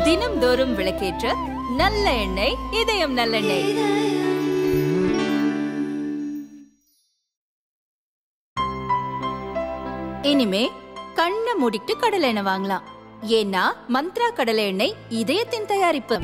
தினம்தோறும் விளக்கேற்ற நல்ல எண்ணெய் இதயம் நல்லெண்ணெய் இனிமே கண்ணை மூடிட்டு கடலை எண்ணெய் வாங்கலாம் ஏன்னா மந்த்ரா கடலை எண்ணெய் இதயத்தின் தயாரிப்பு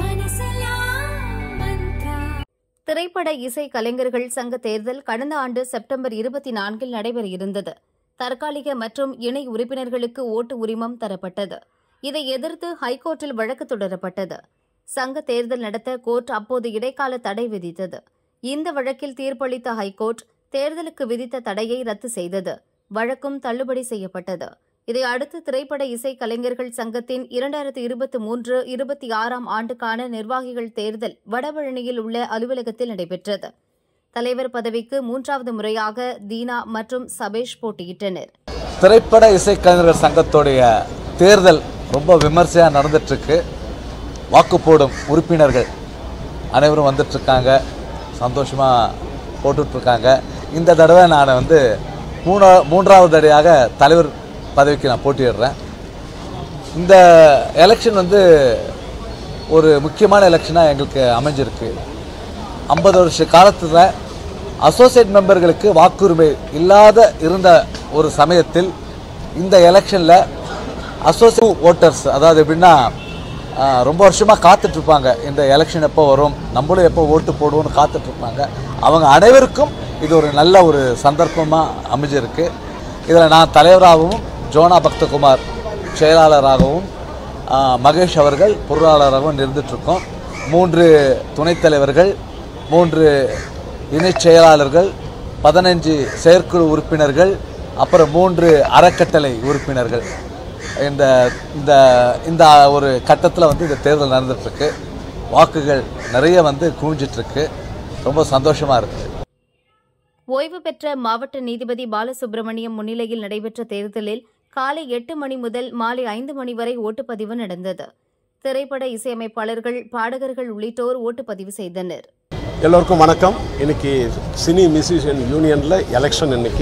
திரைப்பட இசை கலைஞர்கள் சங்க தேர்தல் கடந்த ஆண்டு செப்டம்பர் இருபத்தி நான்கில் நடைபெற இருந்தது தற்காலிக மற்றும் இணை உறுப்பினர்களுக்கு ஓட்டு உரிமம் தரப்பட்டது இதை எதிர்த்து ஹைகோர்ட்டில் வழக்கு தொடரப்பட்டது சங்க தேர்தல் நடத்த கோர்ட் அப்போது இடைக்கால தடை விதித்தது இந்த வழக்கில் தீர்ப்பளித்த ஹைகோர்ட் தேர்தலுக்கு விதித்த தடையை ரத்து செய்தது வழக்கும் தள்ளுபடி செய்யப்பட்டது இதை அடுத்து திரைப்பட இசை கலைஞர்கள் சங்கத்தின் இரண்டாயிரத்து இருபத்தி மூன்று இருபத்தி ஆறாம் ஆண்டுக்கான நிர்வாகிகள் தேர்தல் வடபழனியில் உள்ள அலுவலகத்தில் நடைபெற்றது தலைவர் பதவிக்கு மூன்றாவது முறையாக தீனா மற்றும் சபேஷ் போட்டியிட்டனர் திரைப்பட இசைக்கலைஞர்கள் சங்கத்துடைய தேர்தல் ரொம்ப விமர்சையாக நடந்துட்டுருக்கு வாக்கு போடும் உறுப்பினர்கள் அனைவரும் வந்துட்டுருக்காங்க சந்தோஷமாக போட்டுட்ருக்காங்க இந்த தடவை நான் வந்து மூணா மூன்றாவது தடையாக தலைவர் பதவிக்கு நான் போட்டியிடுறேன் இந்த எலெக்ஷன் வந்து ஒரு முக்கியமான எலெக்ஷனாக எங்களுக்கு அமைஞ்சிருக்கு ஐம்பது வருஷ காலத்தில் அசோசியேட் மெம்பர்களுக்கு வாக்குரிமை இல்லாத இருந்த ஒரு சமயத்தில் இந்த எலெக்ஷனில் அசோசியேட் ஓட்டர்ஸ் அதாவது எப்படின்னா ஆஹ், ரொம்ப வருஷமாக காத்துட்ருப்பாங்க இந்த எலெக்ஷன் எப்போ வரும் நம்மளும் எப்போ ஓட்டு போடுவோம்னு காத்துட்ருப்பாங்க அவங்க அனைவருக்கும் இது ஒரு நல்ல ஒரு சந்தர்ப்பமாக அமைஞ்சிருக்கு இதில் நான் தலைவராகவும் ஜோனா பக்தகுமார் செயலாளராகவும் ஆஹ், மகேஷ் அவர்கள் பொருளாளராகவும் இருந்துகிட்ருக்கோம் மூன்று துணைத் தலைவர்கள் மூன்று இணைச் செயலாளர்கள் பதினஞ்சு செயற்குழு உறுப்பினர்கள் அப்புறம் மூன்று அறக்கட்டளை உறுப்பினர்கள் இந்த இந்த இந்த ஒரு கட்டத்தில் வந்து இந்த தேர்தல் நடந்துட்டுருக்கு வாக்குகள் நிறைய வந்து குவிஞ்சிட்ருக்கு ரொம்ப சந்தோஷமாக இருக்குது ஓய்வு பெற்ற மாவட்ட நீதிபதி பாலசுப்ரமணியம் முன்னிலையில் நடைபெற்ற தேர்தலில் காலை எட்டு மணி முதல் மாலை ஐந்து மணி வரை ஓட்டுப்பதிவு நடந்தது திரைப்பட இசையமைப்பாளர்கள் பாடகர்கள் உள்ளிட்டோர் ஓட்டுப்பதிவு செய்தனர் எல்லோருக்கும் வணக்கம் இன்னைக்கு சினி மியூசிஷியன் யூனியனில் எலெக்ஷன் இன்னைக்கு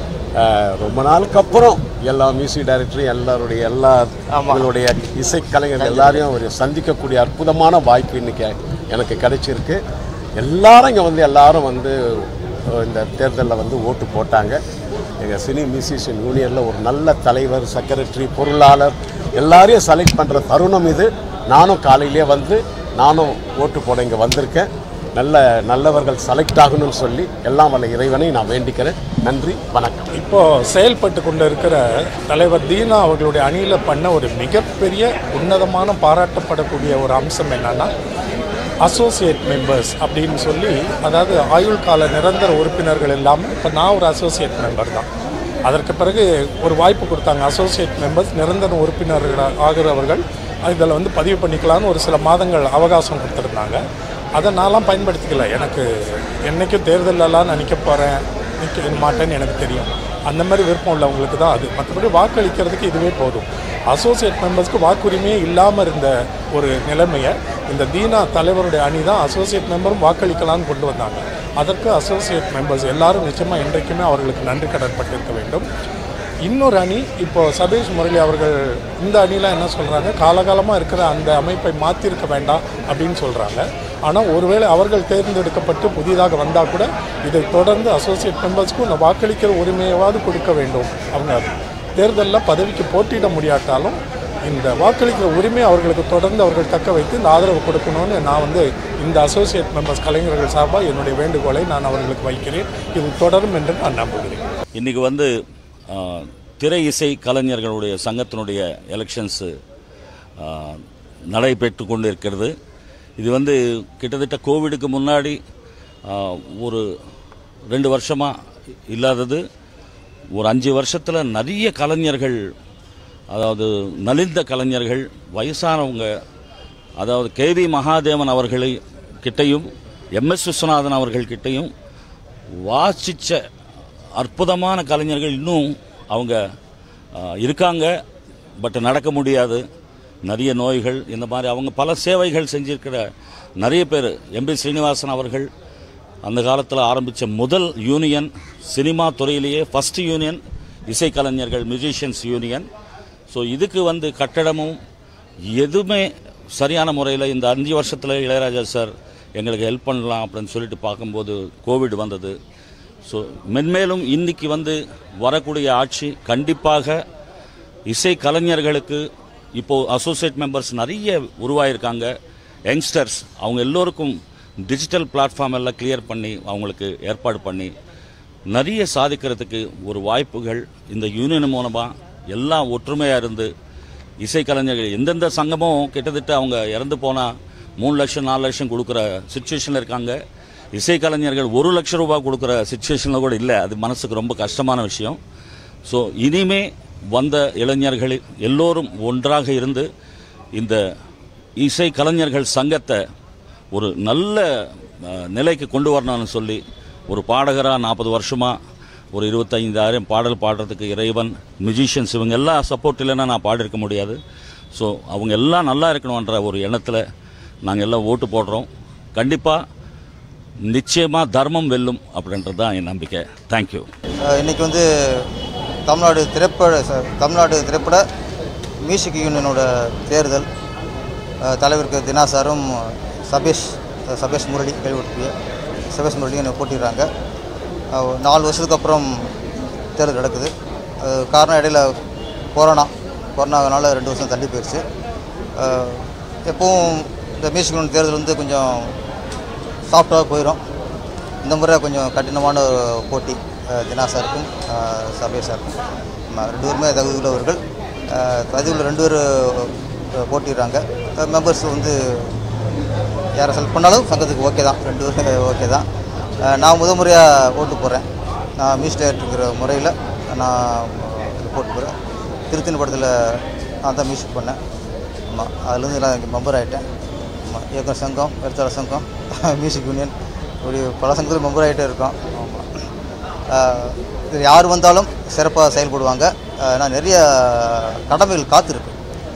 அஹ், ரொம்ப நாளுக்கு அப்புறம் எல்லா மியூசிக் டைரக்டரும் எல்லாருடைய எல்லா அவங்களுடைய இசைக்கலைஞர்கள் எல்லாரையும் ஒரு சந்திக்கக்கூடிய அற்புதமான வாய்ப்பு இன்னைக்கு எனக்கு கிடைச்சிருக்கு எல்லாரும் இங்கே வந்து எல்லாரும் வந்து அஹ், இந்த தேர்தலில் வந்து ஓட்டு போட்டாங்க எங்கள் சினி மியூசிஷியன் யூனியனில் ஒரு நல்ல தலைவர் செக்ரட்டரி பொருளாளர் எல்லாரையும் செலக்ட் பண்ணுற தருணம் இது நானும் காலையிலே வந்து நானும் ஓட்டு போட இங்கே வந்திருக்கேன் நல்ல நல்லவர்கள் செலக்ட் ஆகணும்னு சொல்லி எல்லாம் வல்ல இறைவனை நான் வேண்டிக்கிறேன் நன்றி வணக்கம் இப்போ செயல்பட்டு கொண்டு இருக்கிற தலைவர் தீனா அவர்களுடைய அணியில் பண்ண ஒரு மிகப்பெரிய உன்னதமான பாராட்டப்படக்கூடிய ஒரு அம்சம் என்னன்னா அசோசியேட் மெம்பர்ஸ் அப்படின்னு சொல்லி அதாவது ஆயுள் கால நிரந்தர உறுப்பினர்கள் இல்லாமல் இப்போ நான் ஒரு அசோசியேட் மெம்பர் தான் அதற்கு பிறகு ஒரு வாய்ப்பு கொடுத்தாங்க அசோசியேட் மெம்பர்ஸ் நிரந்தர உறுப்பினர்கள் ஆகிறவர்கள் இதில் வந்து பதிவு பண்ணிக்கலாம்னு ஒரு சில மாதங்கள் அவகாசம் கொடுத்துருந்தாங்க அதை நான்லாம் பயன்படுத்திக்கல எனக்கு என்றைக்கும் தேர்தலெல்லாம் நான் நிற்க போகிறேன் நிற்க மாட்டேன்னு எனக்கு தெரியும் அந்த மாதிரி விருப்பம் உள்ளவங்களுக்கு தான் அது மற்றபடி வாக்களிக்கிறதுக்கு இதுவே போதும் அசோசியேட் மெம்பர்ஸ்க்கு வாக்குரிமையே இல்லாமல் இருந்த ஒரு நிலைமையை இந்த தீனா தலைவருடைய அணி தான் அசோசியேட் மெம்பரும் வாக்களிக்கலாம்னு கொண்டு வந்தாங்க அதற்கு அசோசியேட் மெம்பர்ஸ் எல்லாரும் நிச்சயமாக என்றைக்குமே அவர்களுக்கு நன்றி கடன் பட்டிருக்க வேண்டும் இன்னொரு அணி இப்போ சபேஷ் முரளி அவர்கள் இந்த அணிலாம் என்ன சொல்கிறாங்க காலகாலமாக இருக்கிற அந்த அமைப்பை மாற்றிருக்க வேண்டாம் அப்படின்னு சொல்கிறாங்க ஆனால் ஒருவேளை அவர்கள் தேர்ந்தெடுக்கப்பட்டு புதிதாக வந்தால் கூட இதை தொடர்ந்து அசோசியேட் மெம்பர்ஸ்க்கும் இந்த வாக்களிக்கிற உரிமையாவது கொடுக்க வேண்டும் அவங்க தேர்தலில் பதவிக்கு போட்டியிட முடியாட்டாலும் இந்த வாக்களிக்கிற உரிமை அவர்களுக்கு தொடர்ந்து அவர்கள் தக்க வைத்து இந்த ஆதரவு கொடுக்கணும்னு நான் வந்து இந்த அசோசியேட் மெம்பர்ஸ் கலைஞர்கள் சார்பாக என்னுடைய வேண்டுகோளை நான் அவர்களுக்கு வைக்கிறேன் இது தொடரும் என்று நான் நம்புகிறேன் இன்றைக்கி வந்து ஆ, திரை இசை கலைஞர்களுடைய சங்கத்தினுடைய எலெக்ஷன்ஸு நடைபெற்று கொண்டு இருக்கிறது இது வந்து கிட்டத்தட்ட கோவிடுக்கு முன்னாடி ஆ, ஒரு ரெண்டு வருஷமாக இல்லாதது ஒரு அஞ்சு வருஷத்தில் நிறைய கலைஞர்கள் அதாவது நலிந்த கலைஞர்கள் வயசானவங்க அதாவது கேவி மகாதேவன் அவர்களை கிட்டையும் எம்எஸ் விஸ்வநாதன் அவர்கள் கிட்டையும் வாசிச்ச அற்புதமான கலைஞர்கள் இன்னும் அவங்க ஆ, இருக்காங்க பட் நடக்க முடியாது நிறைய நோய்கள் இந்த மாதிரி அவங்க பல சேவைகள் செஞ்சிருக்கிற நிறைய பேர் எம்பி ஸ்ரீனிவாசன் அவர்கள் அந்த காலத்தில் ஆரம்பித்த முதல் யூனியன் சினிமா துறையிலேயே ஃபஸ்ட் யூனியன் இசைக்கலைஞர்கள் மியூசிஷியன்ஸ் யூனியன் ஸோ இதுக்கு வந்து கட்டடமும் எதுவுமே சரியான முறையில் இந்த அஞ்சு வருஷத்தில் இளையராஜா சார் எங்களுக்கு ஹெல்ப் பண்ணலாம் அப்படின்னு சொல்லிட்டு பார்க்கும்போது கோவிட் வந்தது ஸோ மென்மேலும் இன்னைக்கு வந்து வரக்கூடிய ஆட்சி கண்டிப்பாக இசை கலைஞர்களுக்கு இப்போது அசோசியேட் மெம்பர்ஸ் நிறைய உருவாயிருக்காங்க யங்ஸ்டர்ஸ் அவங்க எல்லோருக்கும் டிஜிட்டல் பிளாட்ஃபார்ம் எல்லாம் கிளியர் பண்ணி அவங்களுக்கு ஏற்பாடு பண்ணி நிறைய சாதிக்கிறதுக்கு ஒரு வாய்ப்புகள் இந்த யூனியன் மூலமாக எல்லாம் ஒற்றுமையாக இருந்து இசைக்கலைஞர்கள் எந்தெந்த சங்கமும் கிட்டத்தட்ட அவங்க இறந்து போனால் மூணு லட்சம் நாலு லட்சம் கொடுக்குற சுச்சுவேஷனில் இருக்காங்க இசைக்கலைஞர்கள் ஒரு லட்சம் ரூபாய் கொடுக்குற சுச்சுவேஷனில் கூட இல்லை அது மனசுக்கு ரொம்ப கஷ்டமான விஷயம் ஸோ இனிமே வந்த இளைஞர்கள் எல்லோரும் ஒன்றாக இருந்து இந்த இசை கலைஞர்கள் சங்கத்தை ஒரு நல்ல அஹ், நிலைக்கு கொண்டு வரணும்னு சொல்லி ஒரு பாடகராக நாற்பது வருஷமாக ஒரு இருபத்தைந்தாயிரம் பாடல் பாடுறதுக்கு இறைவன் மியூசிஷியன்ஸ் இவங்க எல்லாம் சப்போர்ட் இல்லைன்னா நான் பாடியிருக்க முடியாது ஸோ அவங்க எல்லாம் நல்லா இருக்கணுன்ற ஒரு எண்ணத்தில் நாங்கள் எல்லாம் ஓட்டு போடுறோம் கண்டிப்பாக நிச்சயமாக தர்மம் வெல்லும் அப்படின்றது தான் என் நம்பிக்கை தேங்க்யூ அஹ் இன்னைக்கு வந்து தமிழ்நாடு திரைப்பட ச- தமிழ்நாடு திரைப்பட மியூசிக் யூனியனோட தேர்தல் அஹ் தலைவருக்கு தினா சாரும் சபேஷ் அஹ் சபேஷ் முரளி கேள்விப்பட்டிருப்பீங்க சபேஷ் முரளியும் எனக்கு போட்டிடுறாங்க அஹ் நாலு வருஷத்துக்கு அப்புறம் தேர்தல் நடக்குது அஹ் காரணம் இடையில கொரோனா கொரோனானால ரெண்டு வருஷம் தள்ளி போயிடுச்சு அஹ் எப்பவும் இந்த மியூசிக் யூனியன் தேர்தல் வந்து கொஞ்சம் சாஃப்டாக போயிடும் இந்த முறை கொஞ்சம் கடினமான ஒரு போட்டி அஹ், தினா சாருக்கும் அஹ், சபே சாருக்கும் ஆமா, ரெண்டு பேருமே தகுதியுள்ளவர்கள் அஹ், தகுதியுள்ள ரெண்டு பேர் அஹ், போட்டிடுறாங்க மெம்பர்ஸ் வந்து யாரை செலக்ட் பண்ணாலும் சங்கத்துக்கு ஓகே தான் ரெண்டு பேரும் ஓகே தான் அஹ், நான் முத முறையாக ஓட்டு போடுறேன் நான் மியூசிக் டைரக்டருங்கிற முறையில் நான் இது போட்டு போகிறேன் திருத்தணி படத்தில் நான் தான் மியூசிக் பண்ணேன் ஆமாம் அதுலேருந்து நான் இங்கே மெம்பர் ஆகிட்டேன் ஆமாம் இயக்குனர் சங்கம் எழுத்தாளர் சங்கம் மியூசிக் யூனியன் இப்படி பல சங்கத்தில் மெம்பர் ஆகிட்டே இருக்கோம் ஆமாம் இது யார் வந்தாலும் சிறப்பாக செயல்படுவாங்க ஏன்னா நிறைய கடமைகள் காத்திருக்கு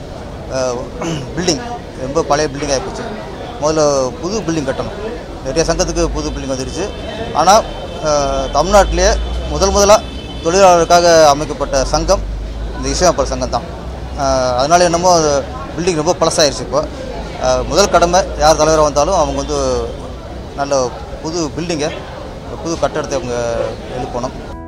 பில்டிங் ரொம்ப பழைய பில்டிங் ஆகிப்போச்சு முதல்ல புது பில்டிங் கட்டணும் நிறைய சங்கத்துக்கு புது பில்டிங் வந்துருச்சு ஆனால் தமிழ்நாட்டிலேயே முதல் முதலாக தொழிலாளருக்காக அமைக்கப்பட்ட சங்கம் இந்த இசையமைப்பாளர் சங்கம் தான் அதனால என்னமோ பில்டிங் ரொம்ப பழசாயிருச்சு இப்போ அஹ், முதல் கடமை யார் தலைவராக வந்தாலும் அவங்க வந்து நல்ல புது பில்டிங்கை புது கட்டடத்தை அவங்க எழுப்பணும்